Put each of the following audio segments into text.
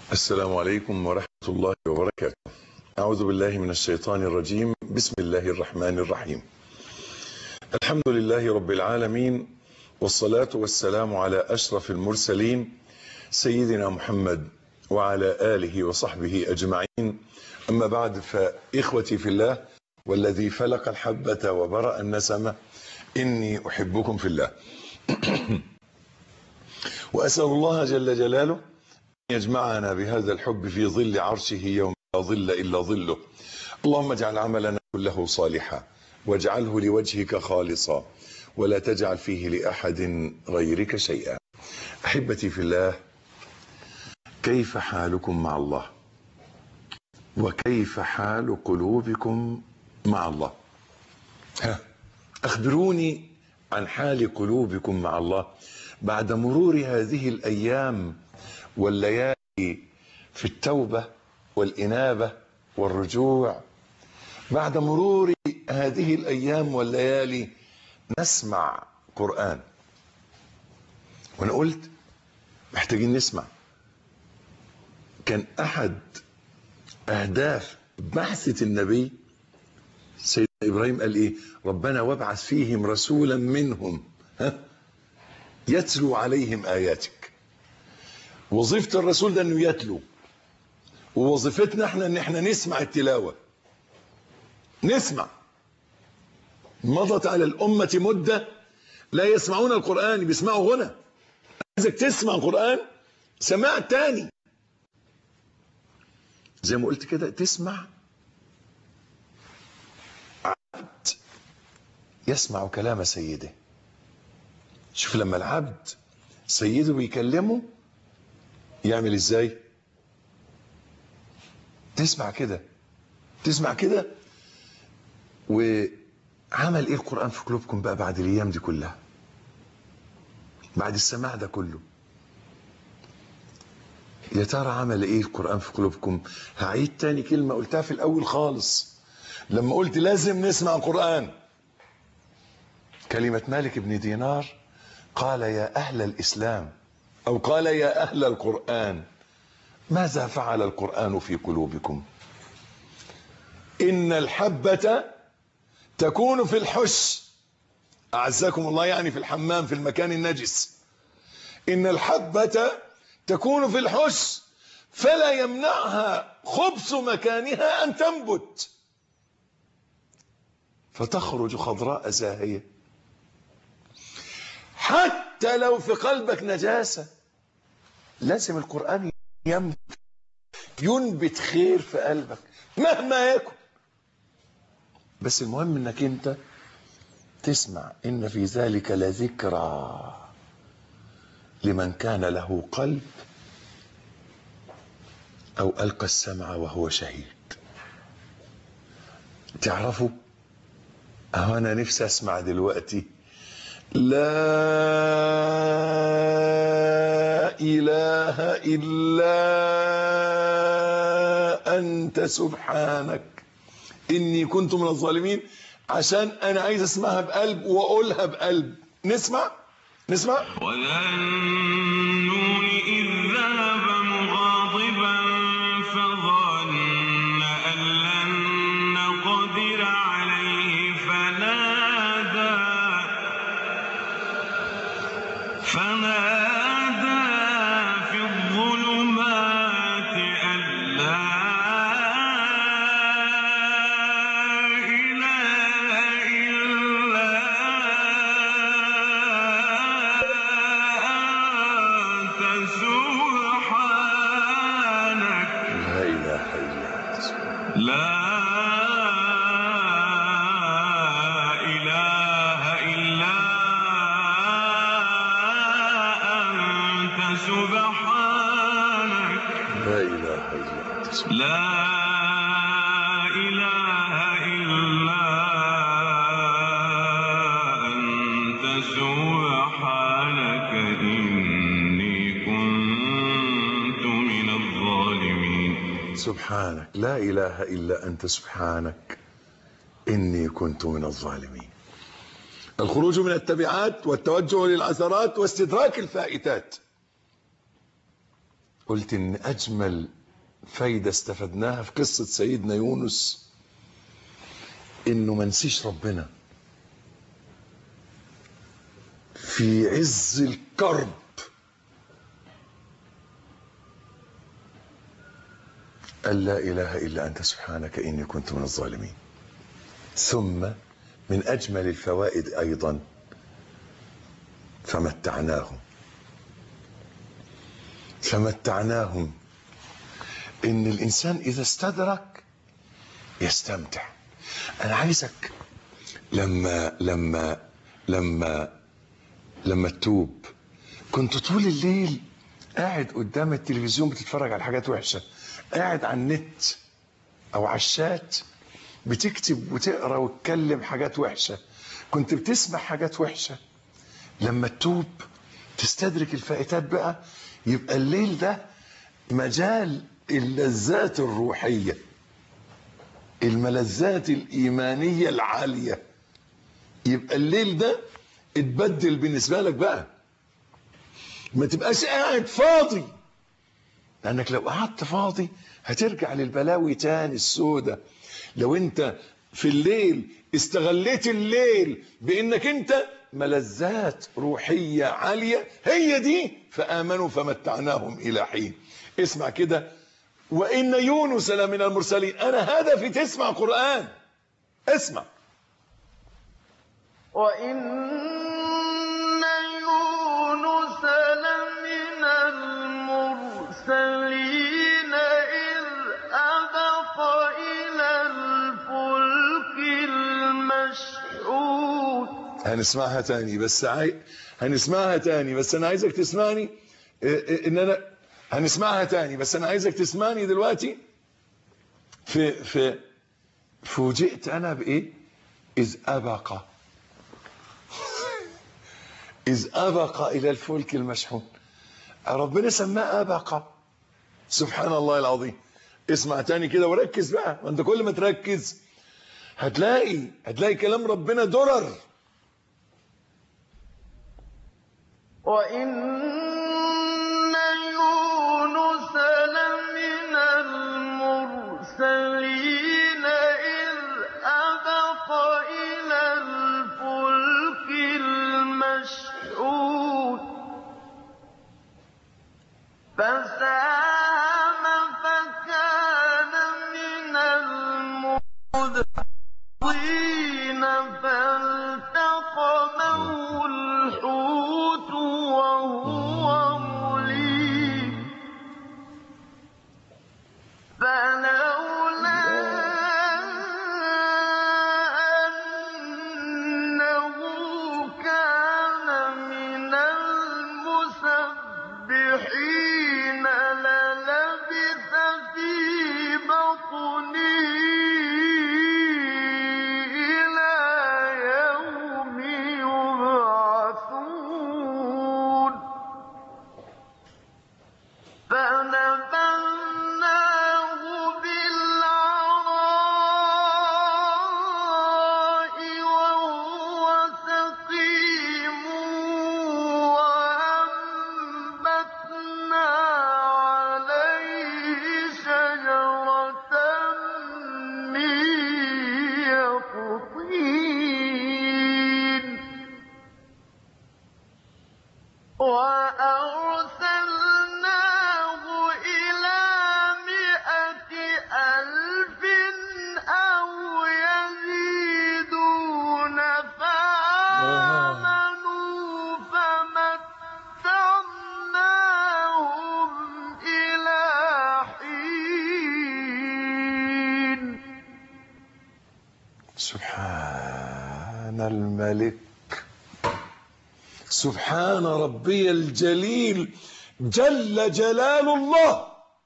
السلام عليكم ورحمة الله وبركاته أعوذ بالله من الشيطان الرجيم بسم الله الرحمن الرحيم الحمد لله رب العالمين والصلاة والسلام على أشرف المرسلين سيدنا محمد وعلى آله وصحبه أجمعين أما بعد فإخوتي في الله والذي فلق الحبة وبرأ النسمة إني أحبكم في الله وأسأل الله جل جلاله أن يجمعنا بهذا الحب في ظل عرشه يوم لا ظل إلا ظله اللهم اجعل عملنا كله صالحا واجعله لوجهك خالصا ولا تجعل فيه لأحد غيرك شيئا أحبتي في الله كيف حالكم مع الله وكيف حال قلوبكم مع الله ها أخبروني عن حال قلوبكم مع الله بعد مرور هذه الأيام والليالي في التوبة والإنابة والرجوع بعد مرور هذه الأيام والليالي نسمع قرآن وأنا قلت محتاجين نسمع كان أحد أهداف بعثة النبي سيدنا إبراهيم قال إيه ربنا وابعث فيهم رسولا منهم ها يتلو عليهم آياتك وظيفة الرسول ده انه يتلو ووظيفتنا احنا ان احنا نسمع التلاوة نسمع مضت على الأمة مدة لا يسمعون القرآن بيسمعوا غنى عايزك تسمع القرآن سماع تاني زي ما قلت كده تسمع عبد يسمع كلام سيده شوف لما العبد سيده بيكلمه يعمل ازاي تسمع كده تسمع كده وعمل ايه القرآن في قلوبكم بقى بعد الايام دي كلها بعد السماع ده كله يا ترى عمل ايه القرآن في قلوبكم هعيد تاني كلمة قلتها في الاول خالص لما قلت لازم نسمع القرآن كلمة مالك بن دينار قال يا اهل الاسلام او قال يا اهل القرآن ماذا فعل القرآن في قلوبكم ان الحبة تكون في الحش اعزكم الله يعني في الحمام في المكان النجس ان الحبة تكون في الحش فلا يمنعها خبث مكانها ان تنبت فتخرج خضراء زاهية حتى لو في قلبك نجاسة لازم القرآن ينبت ينبت خير في قلبك مهما يكن بس المهم انك انت تسمع ان في ذلك لذكرى لمن كان له قلب او القى السمع وهو شهيد تعرفوا اهو انا نفسي اسمع دلوقتي لا اله الا انت سبحانك اني كنت من الظالمين عشان انا عايز اسمعها بقلب واقولها بقلب نسمع نسمع وذا النون إذ ذهب مغاضبا فظن أن لن نقدر عليه فنادى فنادى في الظلمات أن لا إله إلا أنت سبحانك لا اله الا انت سبحانك لا إله إلا أنت سبحانك لا اله الا انت سبحانك لا إله إلا أنت سبحانك إني كنت من الظالمين سبحانك لا اله الا انت سبحانك اني كنت من الظالمين الخروج من التبعات والتوجه للعثرات واستدراك الفائتات قلت ان اجمل فايدة استفدناها في قصة سيدنا يونس انه ما نسيش ربنا في عز الكرب قال لا اله الا انت سبحانك اني كنت من الظالمين ثم من اجمل الفوائد ايضا فمتعناهم فمتعناهم ان الانسان اذا استدرك يستمتع انا عايزك لما لما لما لما تتوب كنت طول الليل قاعد قدام التلفزيون بتتفرج على حاجات وحشه قاعد على النت او على الشات بتكتب وتقرا وتكلم حاجات وحشه كنت بتسمع حاجات وحشه لما تتوب تستدرك الفائتات بقى يبقى الليل ده مجال اللذات الروحيه الملذات الايمانيه العاليه يبقى الليل ده اتبدل بالنسبه لك بقى ما تبقاش قاعد فاضي لانك لو قعدت فاضي هترجع للبلاوي تاني السودة لو انت في الليل استغليت الليل بانك انت ملذات روحية عالية هي دي فآمنوا فمتعناهم إلى حين اسمع كده وإن يونس لمن المرسلين أنا هدفي تسمع قرآن اسمع وإن يونس لمن المرسلين إذ أبق إلى الفلك المشحون هنسمعها تاني بس عاي... هنسمعها تاني بس أنا عايزك تسمعني إيه إيه إن أنا هنسمعها تاني بس أنا عايزك تسمعني دلوقتي في في فوجئت أنا بإيه إذ أبق إذ أبق إلى الفلك المشحون ربنا سماه أبق سبحان الله العظيم اسمع تاني كده وركز بقى وانت كل ما تركز هتلاقي هتلاقي كلام ربنا درر وإن يونس لمن المرسلين إذ أبق إلى الفلك المشحون فساهم فكان من المدحضين فالتقمه الحوت وهو مليم فلولا أنه كان من المسبحين للبث في بطنه إلى يوم يبعثون فنبذناه بالعراء وهو سقيم وأنبتنا عليه شجرة من يقطين وأرسلناه إلى مائة ألف أو يزيدون فآمنوا فمتعناهم إلى حين سبحان الملك سبحان ربي الجليل جل جلال الله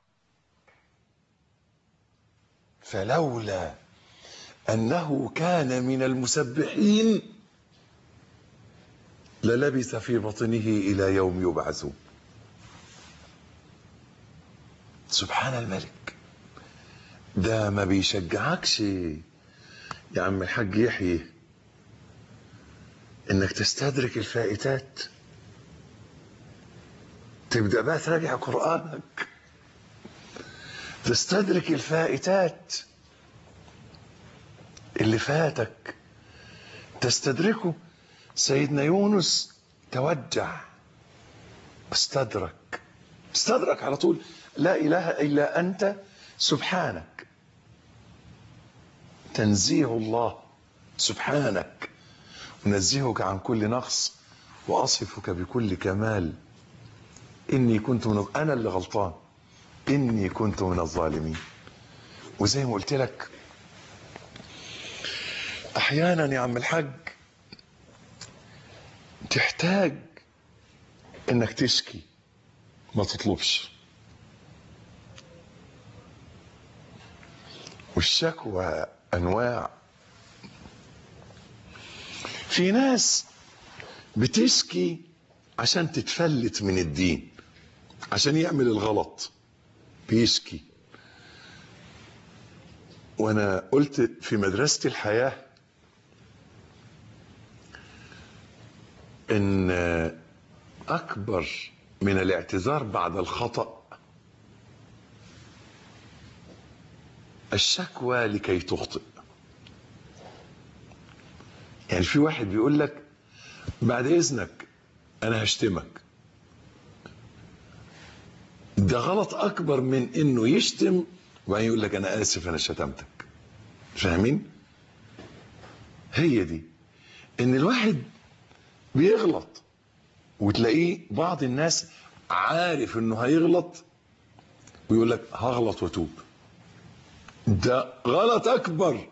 فلولا انه كان من المسبحين للبث في بطنه الى يوم يبعثون سبحان الملك ده ما بيشجعكش يا عم الحاج يحيى انك تستدرك الفائتات تبدا بقى تراجع قرانك تستدرك الفائتات اللي فاتك تستدركه سيدنا يونس توجع استدرك استدرك على طول لا اله الا انت سبحانك تنزيه الله سبحانك انزهك عن كل نقص واصفك بكل كمال اني كنت من انا اللي غلطان اني كنت من الظالمين وزي ما قلت لك احيانا يا عم الحاج تحتاج انك تشكي ما تطلبش والشكوى انواع في ناس بتشكي عشان تتفلت من الدين عشان يعمل الغلط بيشكي وانا قلت في مدرسة الحياة ان اكبر من الاعتذار بعد الخطأ الشكوى لكي تخطئ يعني في واحد بيقول لك بعد اذنك انا هشتمك ده غلط اكبر من انه يشتم وبعدين يقول لك انا اسف انا شتمتك فاهمين هي دي ان الواحد بيغلط وتلاقيه بعض الناس عارف انه هيغلط ويقول لك هغلط واتوب ده غلط اكبر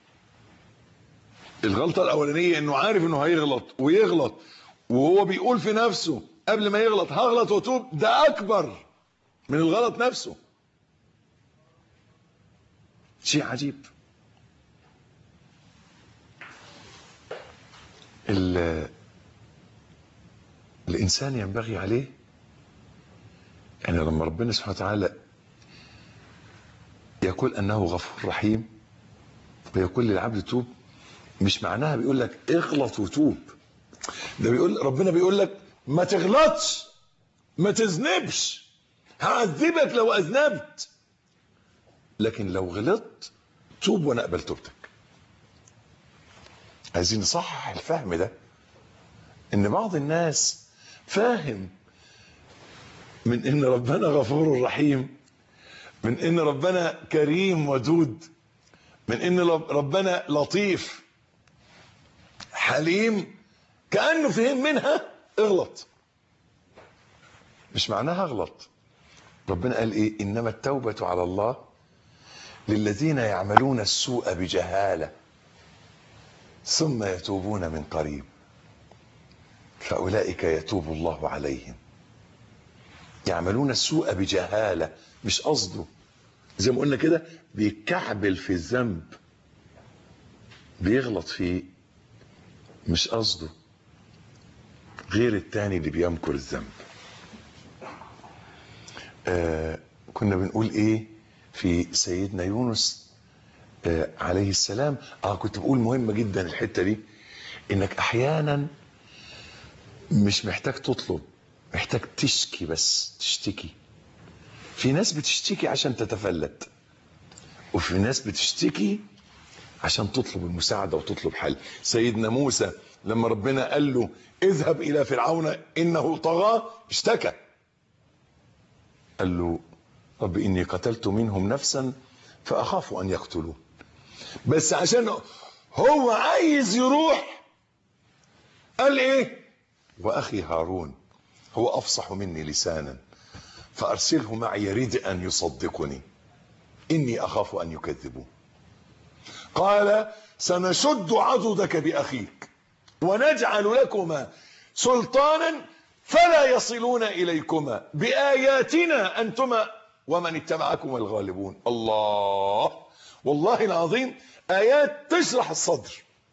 الغلطه الاولانيه انه عارف انه هيغلط ويغلط وهو بيقول في نفسه قبل ما يغلط هغلط واتوب ده اكبر من الغلط نفسه شيء عجيب ال- الانسان ينبغي عليه يعني لما ربنا سبحانه وتعالى يقول انه غفور رحيم ويقول للعبد توب مش معناها بيقول لك اغلط وتوب ده بيقول ربنا بيقول لك ما تغلطش ما تذنبش هعذبك لو اذنبت لكن لو غلطت توب وانا اقبل توبتك عايزين نصحح الفهم ده ان بعض الناس فاهم من ان ربنا غفور رحيم من ان ربنا كريم ودود من ان ربنا لطيف حليم كانه فهم منها اغلط مش معناها اغلط ربنا قال ايه انما التوبه على الله للذين يعملون السوء بجهاله ثم يتوبون من قريب فاولئك يتوب الله عليهم يعملون السوء بجهاله مش قصده زي ما قلنا كده بيكعبل في الذنب بيغلط فيه مش قصده غير التاني اللي بيمكر الذنب آه كنا بنقول ايه في سيدنا يونس آه عليه السلام اه كنت بقول مهمة جدا الحتة دي انك احيانا مش محتاج تطلب محتاج تشكي بس تشتكي في ناس بتشتكي عشان تتفلت وفي ناس بتشتكي عشان تطلب المساعدة وتطلب حل سيدنا موسى لما ربنا قال له اذهب الى فرعون انه طغى اشتكى قال له رب اني قتلت منهم نفسا فاخاف ان يقتلون بس عشان هو عايز يروح قال ايه واخي هارون هو افصح مني لسانا فارسله معي يريد ان يصدقني اني اخاف ان يكذبون قال سنشد عضدك باخيك ونجعل لكما سلطانا فلا يصلون اليكما باياتنا انتما ومن اتبعكما الغالبون الله والله العظيم ايات تشرح الصدر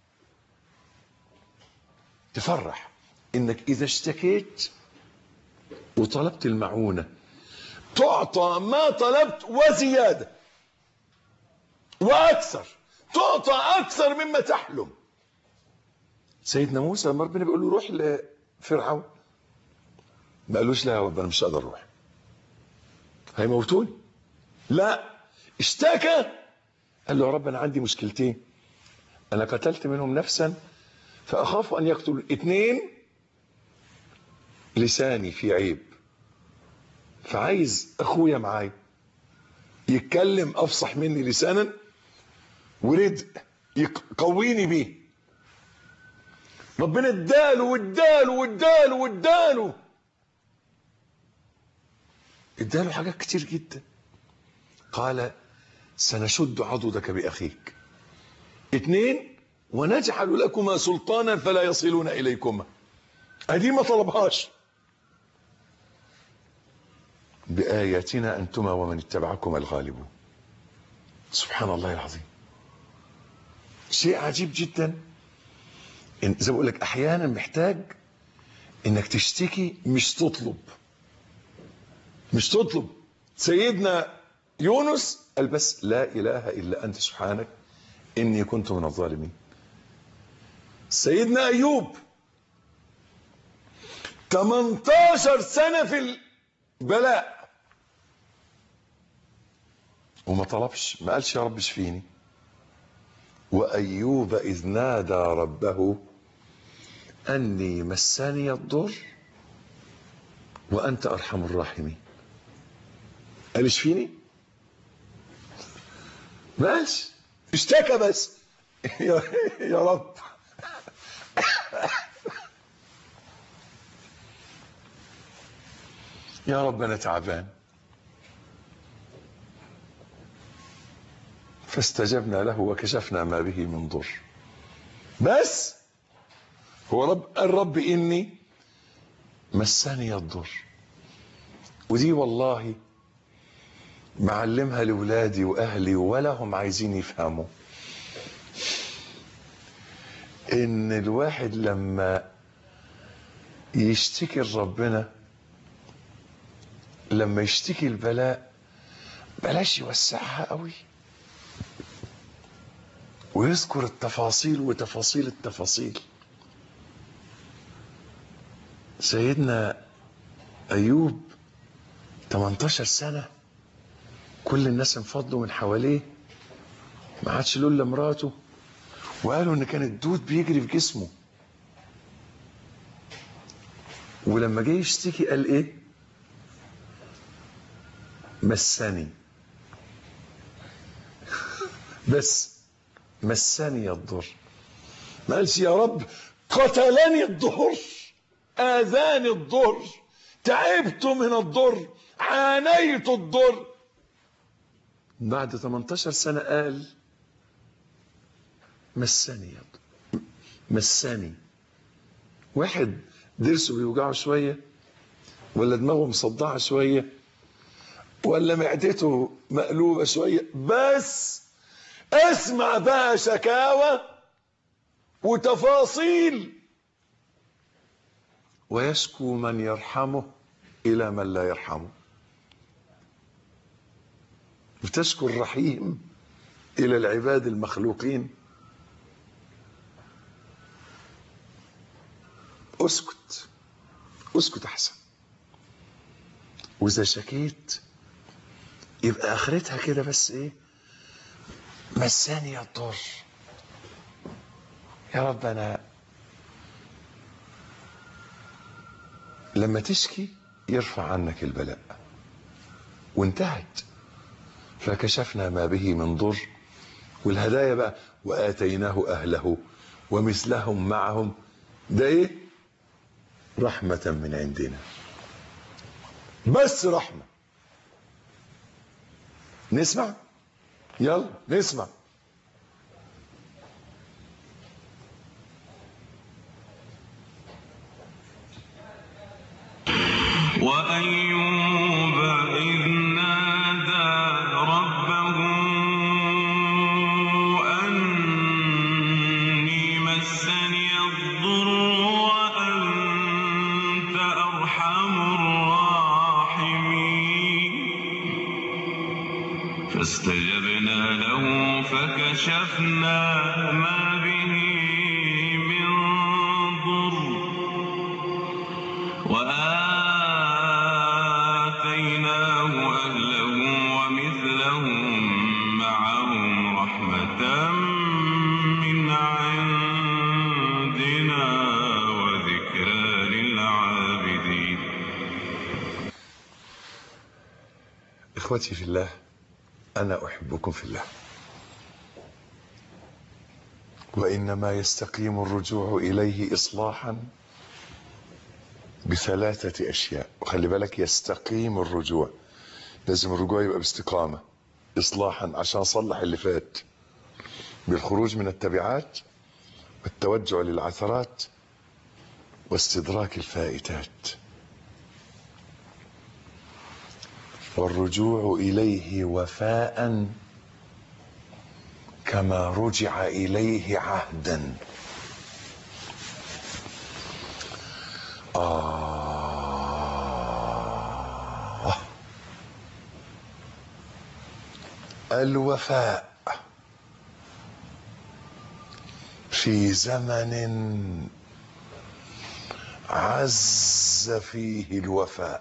تفرح انك اذا اشتكيت وطلبت المعونه تعطى ما طلبت وزياده واكثر تعطى اكثر مما تحلم سيدنا موسى لما ربنا بيقول له روح لفرعون ما قالوش لا يا رب انا مش هقدر اروح هيموتوني لا اشتكى قال له يا رب انا عندي مشكلتين انا قتلت منهم نفسا فاخاف ان يقتل اثنين لساني في عيب فعايز اخويا معايا يتكلم افصح مني لسانا ورزق يقويني بيه ربنا اداله واداله واداله واداله اداله حاجات كتير جدا قال سنشد عضدك باخيك اثنين ونجعل لكما سلطانا فلا يصلون اليكما ادي ما طلبهاش بآياتنا أنتما ومن اتبعكما الغالبون سبحان الله العظيم شيء عجيب جدا إن زي ما بقول لك أحيانا محتاج إنك تشتكي مش تطلب مش تطلب سيدنا يونس قال بس لا إله إلا أنت سبحانك إني كنت من الظالمين سيدنا أيوب 18 سنة في البلاء وما طلبش ما قالش يا رب اشفيني وأيوب إذ نادى ربه أني مسني الضر وأنت أرحم الراحمين قال اشفيني ما قالش اشتكى بس يا, يا رب يا رب انا تعبان فاستجبنا له وكشفنا ما به من ضر بس هو رب قال رب اني مسني الضر ودي والله معلمها لاولادي واهلي ولا هم عايزين يفهموا ان الواحد لما يشتكي لربنا لما يشتكي البلاء بلاش يوسعها قوي ويذكر التفاصيل وتفاصيل التفاصيل سيدنا ايوب 18 سنه كل الناس انفضوا من حواليه ما عادش له الا مراته وقالوا ان كان الدود بيجري في جسمه ولما جه يشتكي قال ايه مسني بس مسني الضر ما قالش يا رب قتلني الضر اذاني الضر تعبت من الضر عانيت الضر بعد 18 سنة قال مسني الضر مسني واحد ضرسه بيوجعه شوية ولا دماغه مصدعة شوية ولا معدته مقلوبة شوية بس اسمع بقى شكاوى وتفاصيل ويشكو من يرحمه إلى من لا يرحمه وتشكو الرحيم إلى العباد المخلوقين اسكت اسكت أحسن وإذا شكيت يبقى اخرتها كده بس ايه مساني الضر يا رب انا لما تشكي يرفع عنك البلاء وانتهت فكشفنا ما به من ضر والهدايا بقى واتيناه اهله ومثلهم معهم ده ايه رحمه من عندنا بس رحمه نسمع يلا نسمع وأيوب إذ نادى ربه أني مسني الضر وأنت أرحم الراحمين فاستجبنا له فكشفنا ما به من ضر وآتيناه أهله ومثلهم إخوتي في الله أنا أحبكم في الله وإنما يستقيم الرجوع إليه إصلاحا بثلاثة أشياء وخلي بالك يستقيم الرجوع لازم الرجوع يبقى باستقامة إصلاحا عشان أصلح اللي فات بالخروج من التبعات والتوجع للعثرات واستدراك الفائتات والرجوع إليه وفاء كما رجع إليه عهدا آه الوفاء في زمن عز فيه الوفاء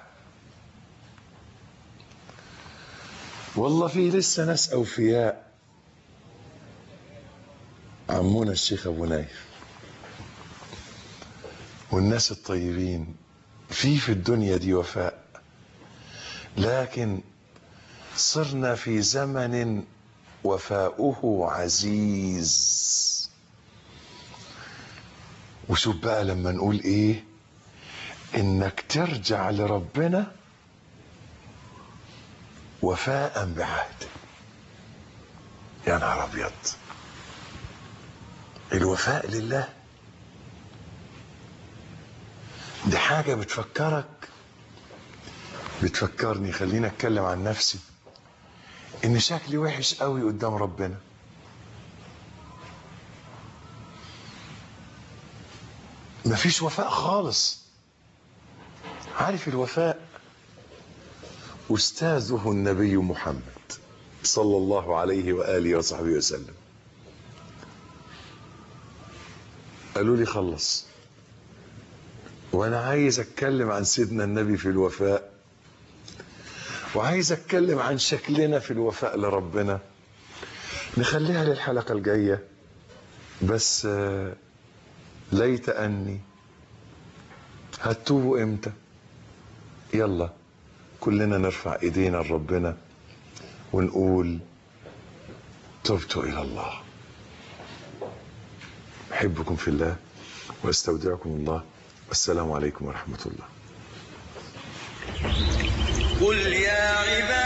والله في لسه ناس أوفياء عمونا الشيخ أبو نايف والناس الطيبين في في الدنيا دي وفاء لكن صرنا في زمن وفاؤه عزيز وشوف بقى لما نقول ايه انك ترجع لربنا وفاء بعهده يا نهار ابيض الوفاء لله دي حاجة بتفكرك بتفكرني خليني اتكلم عن نفسي ان شكلي وحش قوي قدام ربنا مفيش وفاء خالص عارف الوفاء استاذه النبي محمد صلى الله عليه واله وصحبه وسلم قالوا لي خلص وانا عايز اتكلم عن سيدنا النبي في الوفاء وعايز اتكلم عن شكلنا في الوفاء لربنا نخليها للحلقة الجاية بس آه، ليت اني هتوبوا امتى يلا كلنا نرفع ايدينا لربنا ونقول تبت الى الله احبكم في الله واستودعكم الله والسلام عليكم ورحمه الله قل يا عبادي